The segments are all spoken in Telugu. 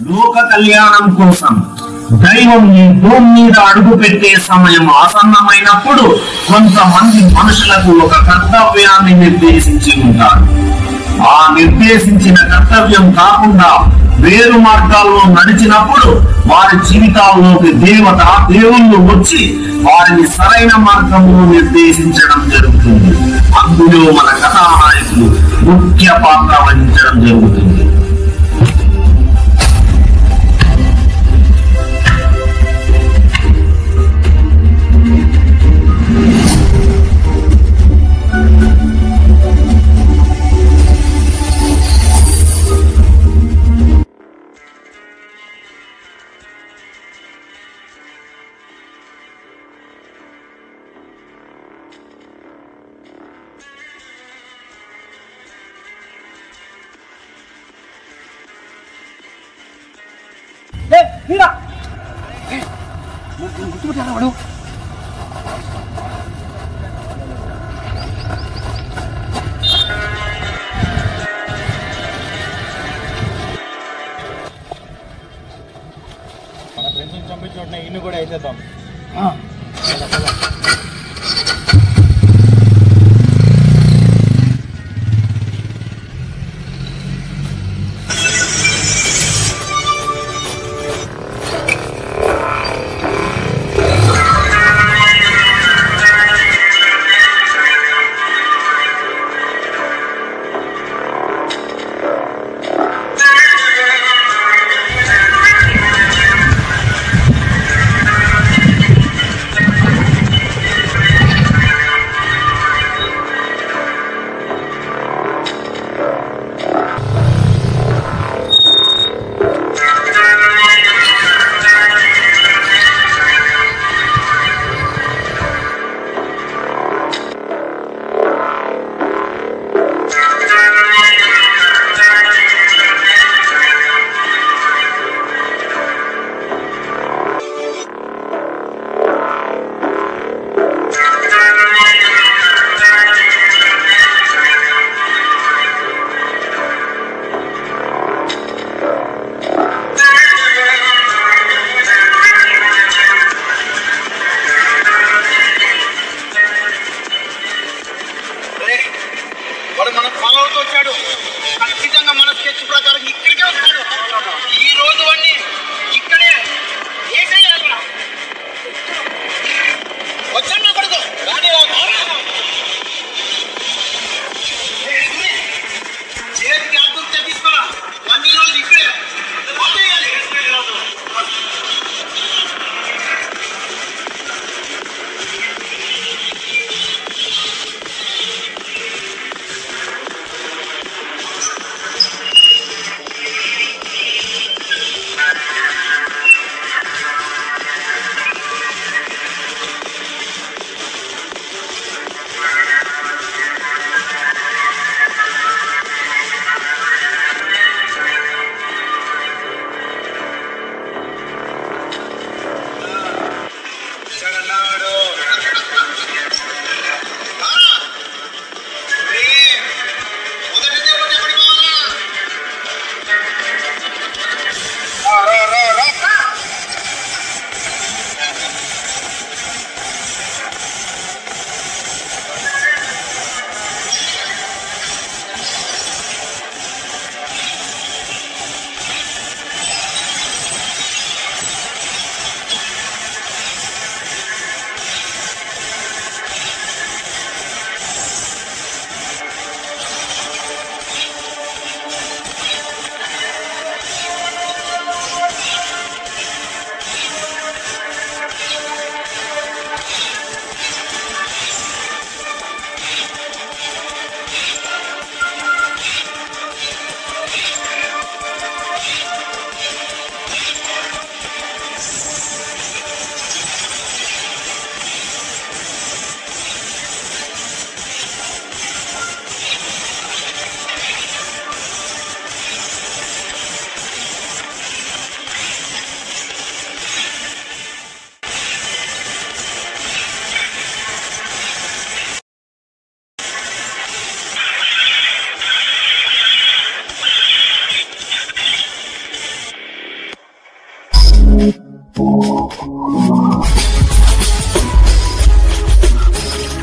లోక కళ్యాణం కోసం దైవం ఈ భూమి మీద అడుగు పెట్టే సమయం ఆసన్నమైనప్పుడు కొంతమంది మనుషులకు ఒక కర్తవ్యాన్ని నిర్దేశించి ఉంటారు ఆ నిర్దేశించిన కర్తవ్యం కాకుండా వేరు మార్గాల్లో నడిచినప్పుడు వారి జీవితాల్లోకి దేవత దేవుళ్ళు వచ్చి వారిని సరైన మార్గంలో నిర్దేశించడం జరుగుతుంది అందులో మన కథానాయకులు ముఖ్య పాత్ర వహించడం జరుగుతుంది మన ఫ్రెండ్స్ చంపించుకుంటున్న ఇన్ని కూడా వేసేద్దాం ఆ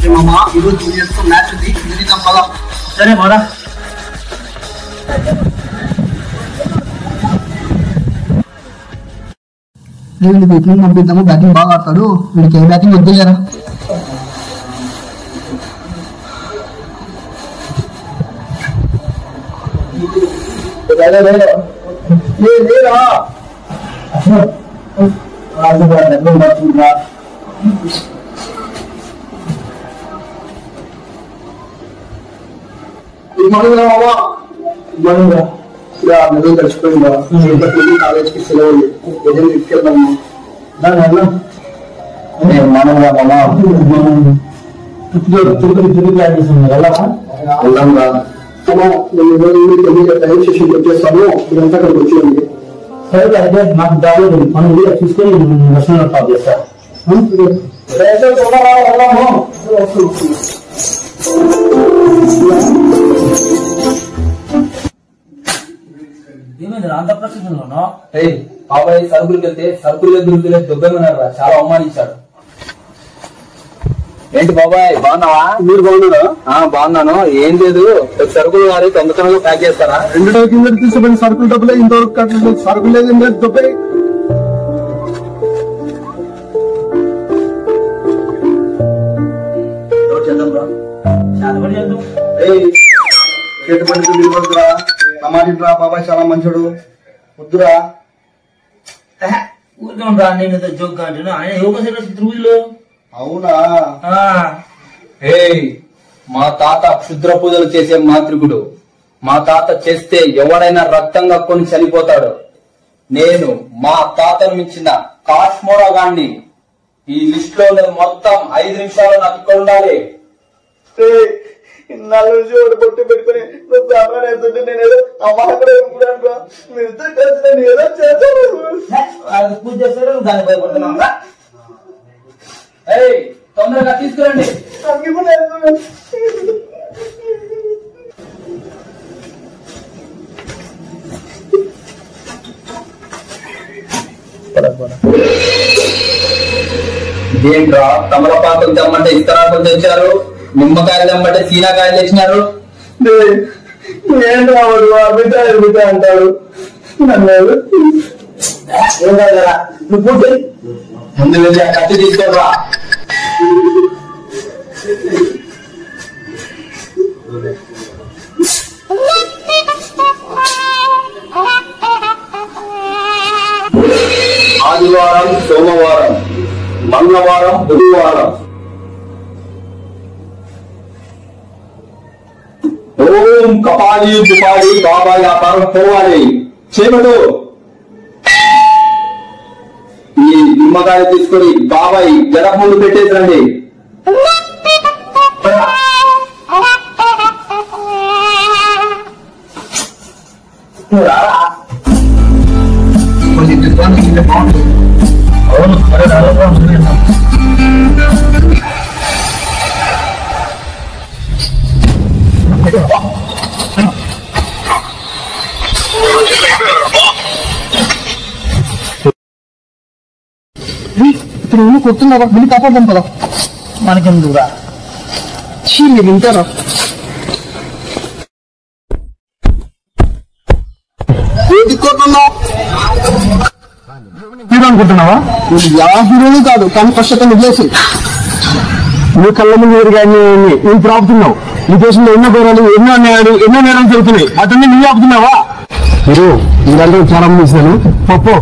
మామ ఈరోజు జూనియర్స్ తో మ్యాచ్ ఉంది ఇది పదా సరే మరా వీడిని బ్యాటింగ్ పంపిద్దాము బ్యాటింగ్ బాగా ఆడతాడు వీడికి ఏ బ్యాటింగ్ వద్దులేరా కలిసిపోయిందా కాలేజ్కి సెలవు ఏదైనా తీసుకెళ్దాము దాని వల్ల మనగా వెళ్దాం రా టైం సెషన్ వచ్చేస్తాము ఇదంతా అక్కడికి వచ్చేయండి సరే అయితే నాకు దాని మనం కూడా చూసుకొని దర్శనం టాప్ చేస్తా ఏమైంది అంత ప్రశ్నలోనో బాబాయ్ సరుకులకి వెళ్తే సరుకులు దొరికితే దొబ్బేమన్నారు చాలా అవమానించాడు ఏంటి బాబాయ్ బాగున్నావా మీరు బాగున్నారా బాగున్నాను ఏం లేదు ఒక సరుకులు వారి తొందరగా ప్యాక్ చేస్తారా రెండు రోజుల కింద తీసుకుపోయిన సరుకులు డబ్బులే ఇంతవరకు కట్టలేదు సరుకులు లేదు ఏం లేదు డబ్బే చేద్దాం రా చాలా పని చేద్దాం చేతి పని నిలబడుతురా సమాధిరా బాబాయ్ చాలా మంచోడు వద్దురా ఊరికే ఉంటా నేను ఏదో జోక్ అంటున్నా ఆయన యోగా సెక్రటరీ తిరుగులో అవునా ఏయ్ మా తాత క్షుద్ర పూజలు చేసే మాంత్రికుడు మా తాత చేస్తే ఎవడైనా రక్తం కక్కుని చనిపోతాడు నేను మా తాతను మించిన కాశ్మోరా గాండి ఈ లిస్ట్ లో ఉన్నది మొత్తం ఐదు నిమిషాలు నాకు ఇక్కడ ఉండాలి ఇన్నాళ్ళ నుంచి ఒకటి పొట్టి పెట్టుకుని నువ్వు సామాన్ వేస్తుంటే నేను ఏదో అమ్మ అక్కడ అనుకున్నాను మీరు ఇద్దరు కలిసి నేను ఏదో చేస్తాను అది పూజ చేస్తాడు నువ్వు దానికి భయపడుతున్నావు రా. ఏయ్ తొందరగా తీసుకురండి ఇదేంట్రా తమలపాకులు తెమ్మంటే ఇస్తరాకులు తెచ్చారు నిమ్మకాయలు తెమ్మంటే సీనాకాయలు తెచ్చినారు ఏంటి వాడు అభిత అభిత అంటాడు నన్ను ఏం కాదు కదా నువ్వు పూజ చేయి. ముందు వెళ్ళి ఆ కత్తి తీసుకోరా ఆదివారం సోమవారం మంగళవారం బుధవారం ఓం కపాలి దుపాలి బాబా వ్యాపారం పోవాలి చేపడు ఈ నిమ్మకాయ తీసుకొని బాబాయ్ గడప ముందు పెట్టేసండి అవును సరే రా, రా, రా. ఇప్పుడు నువ్వు కొడుతున్నావా వెళ్ళి కాపాడదాం కదా మనకెందుకురా చీ మీరు వింటారా హీరో అనుకుంటున్నావా యా హీరోని కాదు కానీ ఫస్ట్ అతను వదిలేసి నువ్వు కళ్ళ ముందు ఎదురుగానే నువ్వు ఇప్పుడు ఆపుతున్నావు ఈ దేశంలో ఎన్నో ఘోరాలు ఎన్నో అన్యాయాలు ఎన్నో నేరాలు జరుగుతున్నాయి వాటిని నువ్వు ఆపుతున్నావా హీరో మీరందరూ చాలా మంది ఇస్తాను పప్పు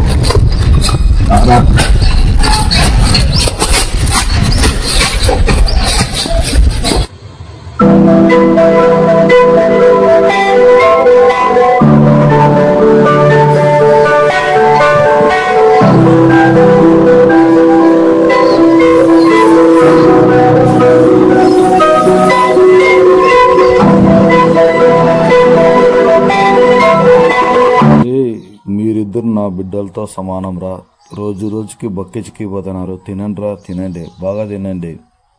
ఏయ్ మీరిద్దరు నా బిడ్డలతో సమానం రా రోజు రోజుకి బక్కెచిక్కిపోతున్నారు తినండి రా తినండి బాగా తినండి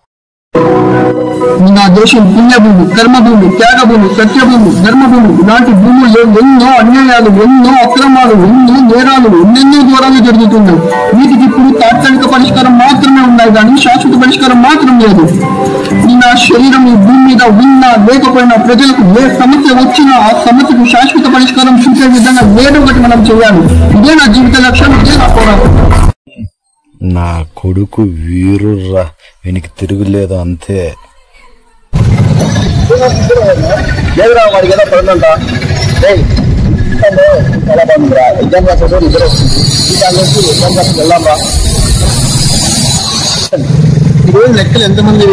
నా దేశం పుణ్యభూమి కర్మభూమి త్యాగభూమి సత్యభూమి ధర్మభూమి ఇలాంటి భూముల్లో ఎన్నో అన్యాయాలు ఎన్నో అక్రమాలు ఎన్నో నేరాలు ఎన్నెన్నో దూరాలు జరుగుతున్నాయి వీటికి ఇప్పుడు తాత్కాలిక పరిష్కారం మాత్రమే ఉన్నాయి కానీ శాశ్వత పరిష్కారం మాత్రం లేదు నా శరీరం ఈ భూమి మీద ఉన్నా లేకపోయినా ప్రజలకు ఏ సమస్య వచ్చినా ఆ సమస్యకు శాశ్వత పరిష్కారం చూసే విధంగా ఏదో ఒకటి మనం చేయాలి ఇదే నా జీవిత లక్ష్యం ఇదే నా పోరాటం నా కొడుకు వీరుర్రా వీనికి తిరుగులేదు అంతే లేదురా వాడికి ఏదో పడుతుందంట ఏయ్, ఇంట్లో చాలా బాగుందిరా ఎగ్జామ్ రాసేటప్పుడు ఇద్దరు ఈ దాని నుంచి ఎగ్జామ్ రాసి వెళ్దాం రా ఈరోజు లెక్కలు ఎంతమంది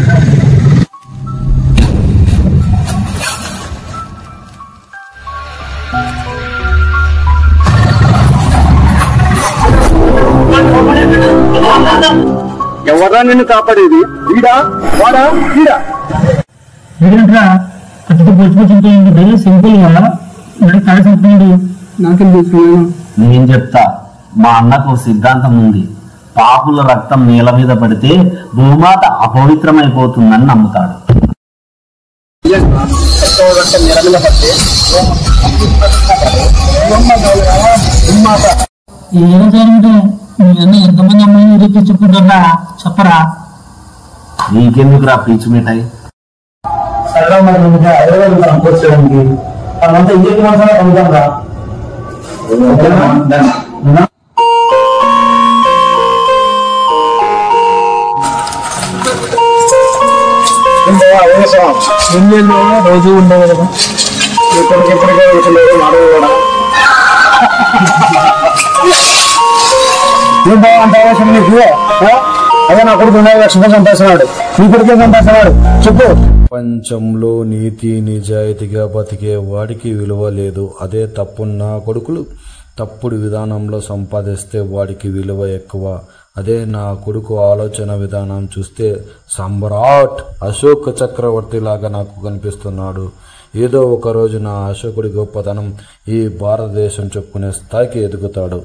ఎవరా నిన్ను కాపాడేది వీడా వాడా వీడా ఎందుకంటే అతను పొచ్చి పొచ్చి సింపుల్ గా మరి కలిసి నాకేం తెలుసు నేను చెప్తా మా అన్నకు సిద్ధాంతం ఉంది పాపుల రక్తం నేల మీద పడితే భూమాత అపవిత్రమైపోతుందని నమ్ముతాడు ఏదో జరిగితే మీ అన్న ఎంతమంది అమ్మాయిని రేపించుకుంటున్నా చెప్పరా నీకెందుకురా పీచు మిఠాయి సరళ మరి హైదరాబాద్ మనం కూర్చోడానికి మనమంతా ఇంటికి మాత్రమే పొందుతాం రా రోజు ఉండేది కదా ఇప్పటికి ఎప్పటికీ కూర్చుండేది మాడవు కూడా ఏం బాగుంటావా నీకు ఆ? అదే నా కొడుకు ఉన్నాయి లక్షలు సంపాదిస్తున్నాడు నీ కొడుకే సంపాదిస్తున్నాడు చెప్పు ప్రపంచంలో నీతి నిజాయితీగా బతికే వాడికి విలువ లేదు అదే తప్పున్న కొడుకులు తప్పుడు విధానంలో సంపాదిస్తే వాడికి విలువ ఎక్కువ అదే నా కొడుకు ఆలోచన విధానం చూస్తే సమ్రాట్ అశోక్ చక్రవర్తి లాగా నాకు కనిపిస్తున్నాడు ఏదో ఒక రోజు నా అశోకుడి గొప్పతనం ఈ భారతదేశం చెప్పుకునే స్థాయికి ఎదుగుతాడు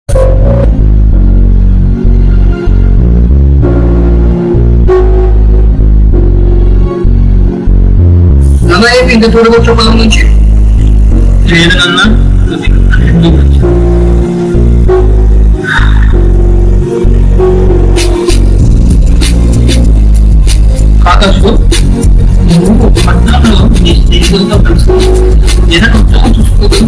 నన్న అయిపోయింది చూడవచ్చు పొలం నుంచి లేదు నాన్న ఆకాశ్ నువ్వు పట్టణంలో నీ స్నేహితులతో కలిసి ఏదైనా ఉద్యోగం చూసుకోదు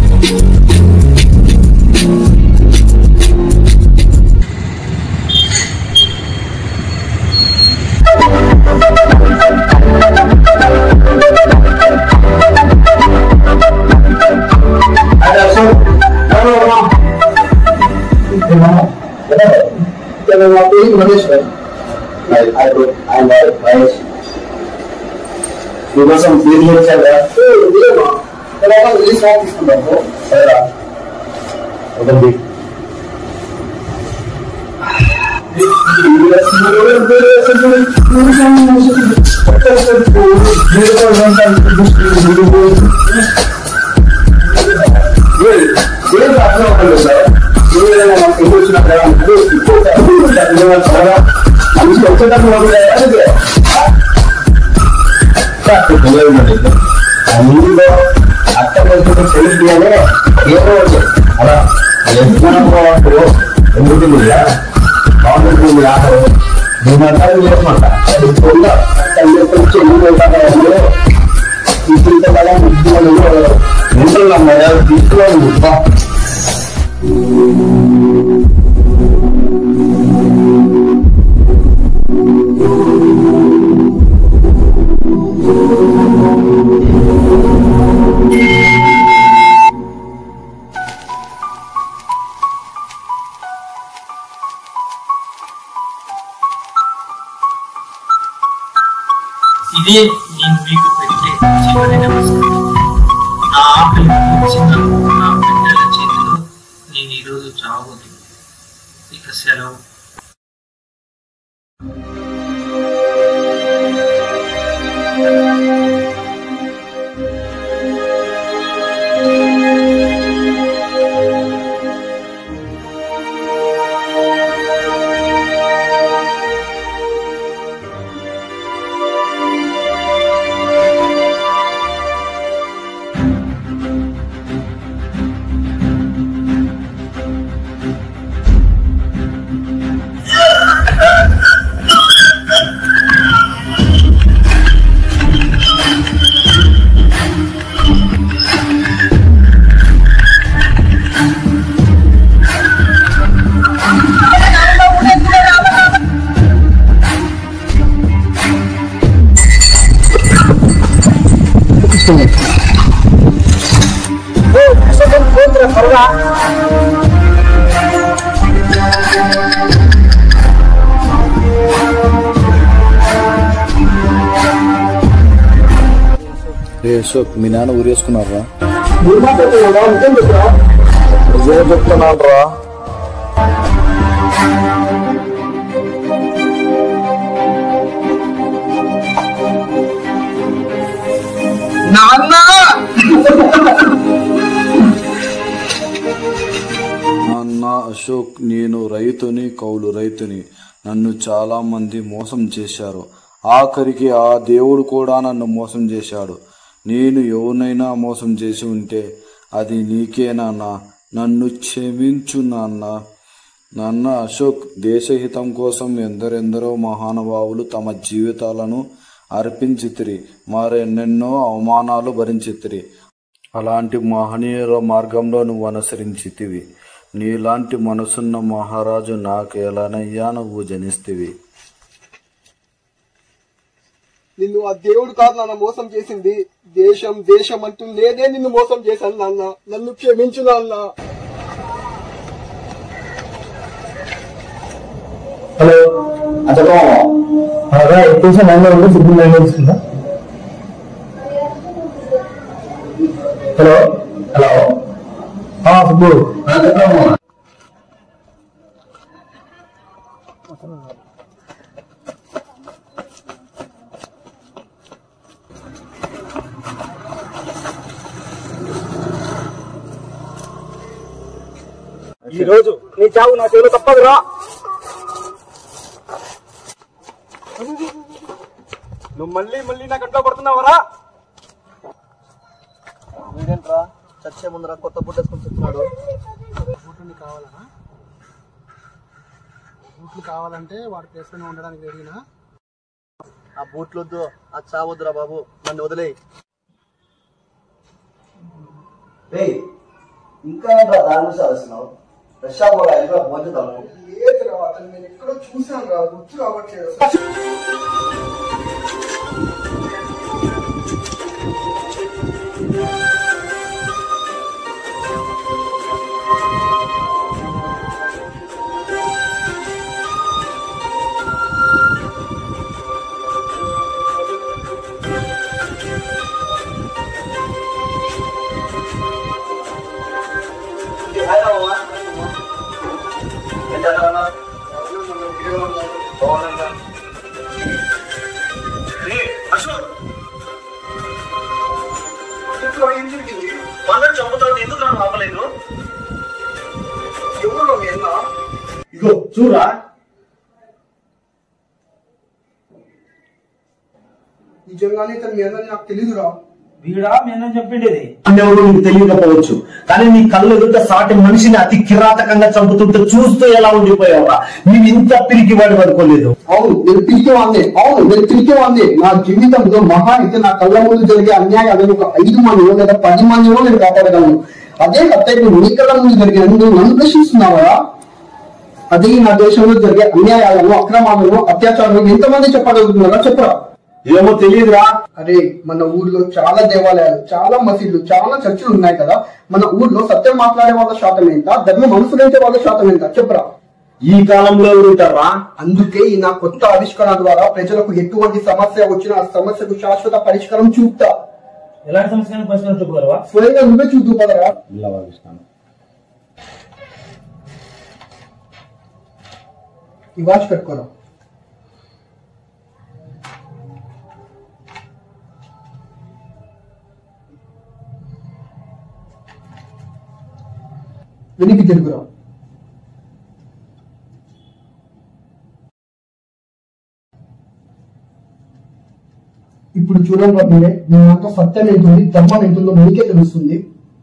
మీకోసం ఫీజు వచ్చారా రిలీజ్ తీసుకుంటాము సరేరా ఒకటి అందులో అత్త కొంచెం చెల్లియాలే ఏదో అలా ఎందుకు ఎందుకు బాగుంటుంది ఆటో నేను అంటారు చేసుకుంట తీసుకోవాలి ఇదే నేను మీకు పెట్టే చివరి నమస్కారం నా ఆకలి తీర్చిన నా బిడ్డల చేతిలో నేను ఈరోజు చావబోతున్నాను ఇక సెలవు వస్తుంది రే అశోక్ మీ నాన్న ఊరేసుకున్నారా మీరు మాట్లాడుతున్నారా ఇంకేం చెప్పరా నిజమే చెప్తున్నాను రా నాన్న నాన్న అశోక్ నేను రైతుని కౌలు రైతుని నన్ను చాలా మంది మోసం చేశారు ఆఖరికి ఆ దేవుడు కూడా నన్ను మోసం చేశాడు నేను ఎవరినైనా మోసం చేసి ఉంటే అది నీకే నాన్న నన్ను క్షమించు నాన్న నాన్న అశోక్ దేశహితం కోసం ఎందరెందరో మహానుభావులు తమ జీవితాలను అర్పించితిరి మరెన్నెన్నో అవమానాలు భరించితిరి అలాంటి మహనీయుల మార్గంలో నువ్వు అనుసరించితివి నీలాంటి మనసున్న మహారాజు నాకు ఎలానయ్యా నువ్వు జనిస్తివి నిన్ను ఆ దేవుడు కాదు నాన్న మోసం చేసింది దేశం దేశం అంటూ నేనే నిన్ను మోసం చేశాను నాన్న నన్ను క్షమించు నాన్న హలో అతను అలా ఎక్కువ లైన్ ఉంది సిగ్నల్ లైన్ వస్తుందా హలో హలో సుబ్బు ఈ రోజు నీ చావు నా చెవులు తప్పదురా నువ్వు మళ్ళీ మళ్ళీ నా కంట్లో పడుతున్నావరా వీడేంట్రా చచ్చే ముందర కొత్త బుడ్డ వేసుకొని చెప్తున్నాడు కావాలనా బూట్లు కావాలంటే వాడి ప్లేస్లోనే ఉండడానికి రెడీనా ఆ బూట్లు వద్దు ఆ చావద్దురా బాబు నన్ను వదిలేయి ఇంకా ఏంట్రా దాని గురించి ఆలోచిస్తున్నావు ఫ్రెష్ అవ్వాలి ఇంకా పోతుందాము లేదురా అతను నేను ఎక్కడో చూశాను రా గుర్తు రావట్లేదు ఏం జరిగింది వాళ్ళని చంపుతాడు ఎందుకు నన్ను ఆపలేదు ఎవరు మీ అన్న ఇగో చూడరా నిజంగానే ఇతను మీ అన్నని నాకు తెలియదురా వీడా మేము చెప్పిండేది అన్నెవరు నీకు తెలియకపోవచ్చు కానీ నీ కళ్ళు ఎదుట సాటి మనిషిని అతి కిరాతకంగా చంపుతుంటే చూస్తూ ఎలా ఉండిపోయావా నేను ఇంత పిరికి వాడి అనుకోలేదు అవును నేను పిలికే వాందే అవును నేను పిలికే వాందే నా జీవితంలో మహా అయితే నా కళ్ళ ముందు జరిగే అన్యాయాలను ఒక ఐదు మందిలో లేదా పది మందిలో నేను కాపాడగలను అదే హత్యకు నీ కళ్ళ ముందు జరిగిన నువ్వు నన్ను ప్రశ్నిస్తున్నావా అదే నా దేశంలో జరిగే అన్యాయాలను అక్రమాలను అత్యాచారాలను ఎంతమంది చెప్పగలుగుతున్నారా చెప్పరా ఏమో తెలియదురా అరే మన ఊర్లో చాలా దేవాలయాలు చాలా మసీదులు చాలా చర్చిలు ఉన్నాయి కదా మన ఊర్లో సత్యం మాట్లాడే వాళ్ళ శాతం ఎంత ధర్మం అనుసరించే వాళ్ళ శాతం ఎంత చెప్పరా ఈ కాలంలో ఎవరు ఉంటారా అందుకే ఈ నా కొత్త ఆవిష్కరణ ద్వారా ప్రజలకు ఎటువంటి సమస్య వచ్చినా ఆ సమస్యకు శాశ్వత పరిష్కారం చూపుతా ఎలాంటి సమస్యలను పరిష్కారం చూపగలవా స్వయంగా నువ్వే చూద్దు పదరా ఈ వాచ్ పెట్టుకోరా వెనక్కి తిరుగురా ఇప్పుడు చూడండి మీరే మీ దాంట్లో సత్యం ఎంతుంది ధర్మం ఎంతుందో మీకే తెలుస్తుంది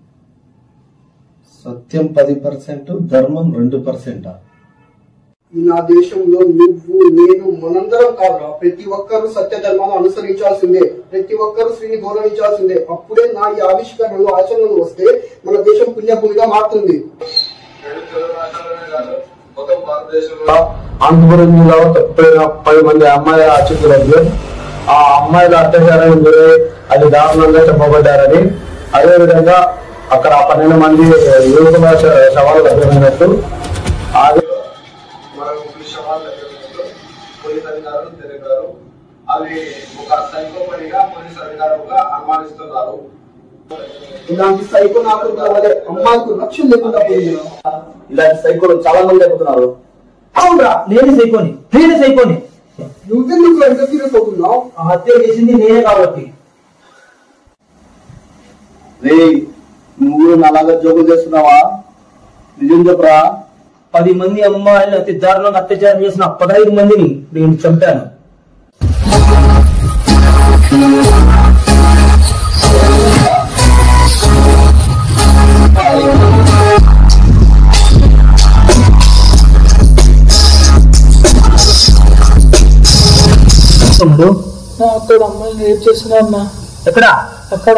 సత్యం పది పర్సెంట్ ధర్మం రెండు పర్సెంట్ ఈ నా దేశంలో నువ్వు నేను మనందరం కాదురా ప్రతి ఒక్కరూ సత్య ధర్మాలు అనుసరించాల్సిందే ప్రతి ఒక్కరూ స్త్రీని గౌరవించాల్సిందే అప్పుడే నా ఈ ఆవిష్కరణలు ఆచరణలు వస్తే మన దేశం పుణ్యభూమిగా మారుతుంది ఆంధ్రప్రదేశ్ జిల్లాలో తప్పిపోయిన పది మంది అమ్మాయిల ఆచూకీలు ఆ అమ్మాయిల అత్యాచారం గురై అది దారుణంగా చెప్పబడ్డారని అదేవిధంగా అక్కడ ఆ పన్నెండు మంది యువకుల శ- శవాలు లభ్యమైనట్టు అది మరో ముగ్గురు శవాలు లభ్యమైనట్లు పోలీస్ అధికారులు తెలిపారు అవి ఒక సైకోపడిగా పోలీస్ అధికారులుగా అనుమానిస్తున్నారు ఇలాంటి సైకో నాకు కావాలి అమ్మాయికి రక్షణ లేకుండా పోయింది ఇలాంటి సైకోలు చాలా మంది అయిపోతున్నారు అవునరా నేను సైకోని నేనే సైకోని నువ్వెందుకు ఎంత సీరియస్ అవుతున్నావు ఆ హత్య చేసింది నేనే కాబట్టి రే నువ్వు నాలాగా జోకులు చేస్తున్నావా నిజం చెప్పరా పది మంది అమ్మాయిలను అతి దారుణంగా అత్యాచారం చేసిన పదహైదు మందిని నేను చంపాను తమ్ముడు అక్కడ అమ్మాయిని రేపు చేస్తున్నా అన్నా ఎక్కడ అక్కడ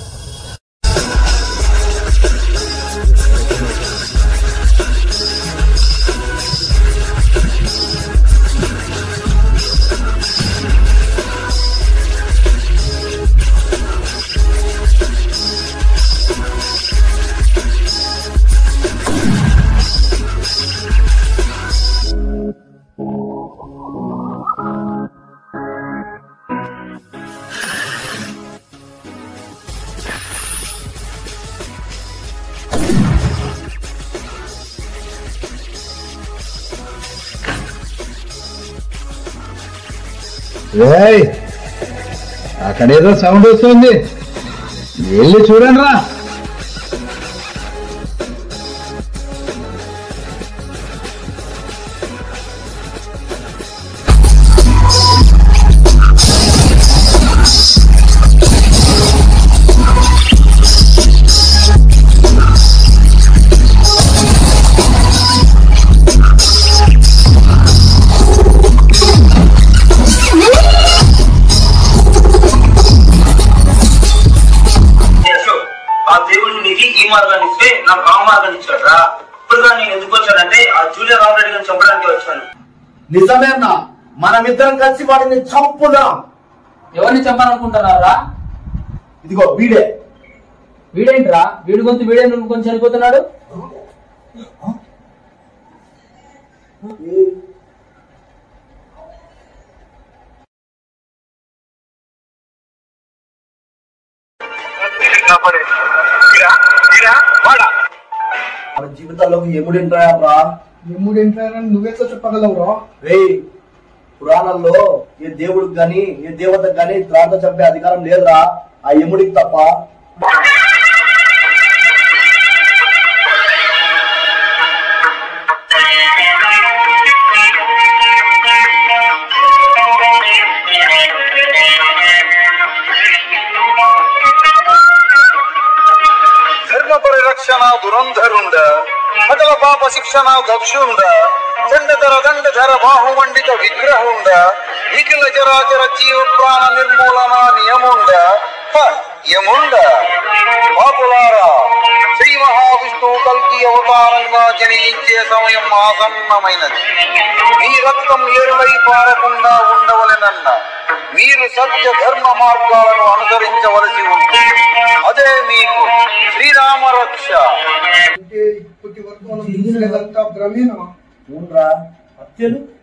ఏయ్ అక్కడేదో సౌండ్ వస్తుంది వెళ్ళి చూడండి రా అశోక్ ఆ దేవుడు నీకు ఈ మార్గాన్ని ఇస్తే నాకు ఆ మార్గాన్ని ఇచ్చాడు రా ఇప్పుడు నేను ఎందుకు వచ్చానంటే ఆ జూనియర్ రామరెడ్డి గారిని చంపడానికి వచ్చాను నిజమేనా మనమిద్దరం కలిసి వాడిని చంపుదాం ఎవరిని చంపాలనుకుంటున్నారా ఇదిగో వీడే వీడేంట్రా వీడి గొంతు వీడే నువ్వు కొంచెం చనిపోతున్నాడు మన జీవితాల్లోకి ఎముడింటాయా రా ఎమ్ముడు ఏంటారని నువ్వెట్లా చెప్పగలవురా రే పురాణాల్లో ఏ దేవుడికి గాని ఏ దేవతకు గాని త్రాత చంపే అధికారం లేదురా ఆ ఎముడికి తప్ప ధర్మ పరిరక్షణ దురంధరుండ అటల పాప శిక్షణ దక్షుండ దండధర దండధర బాహుమండిత విగ్రహుండ నిఖిల చరాచర జీవ ప్రాణ నిర్మూలన నియముండ హ, యముండ పాపులారా శ్రీ మహావిష్ణువు కల్కి అవతారంగా జనించే సమయం ఆసన్నమైనది మీ రక్తం ఏరులై పారకుండా ఉండవలెనన్న మీరు సత్య ధర్మ మార్గాలను అనుసరించవలసి ఉంది అదే మీకు శ్రీరామ రక్ష అంటే ఇప్పటి వరకు మనం చూసినదంతా భ్రమేనా ఊన్రా హత్యలు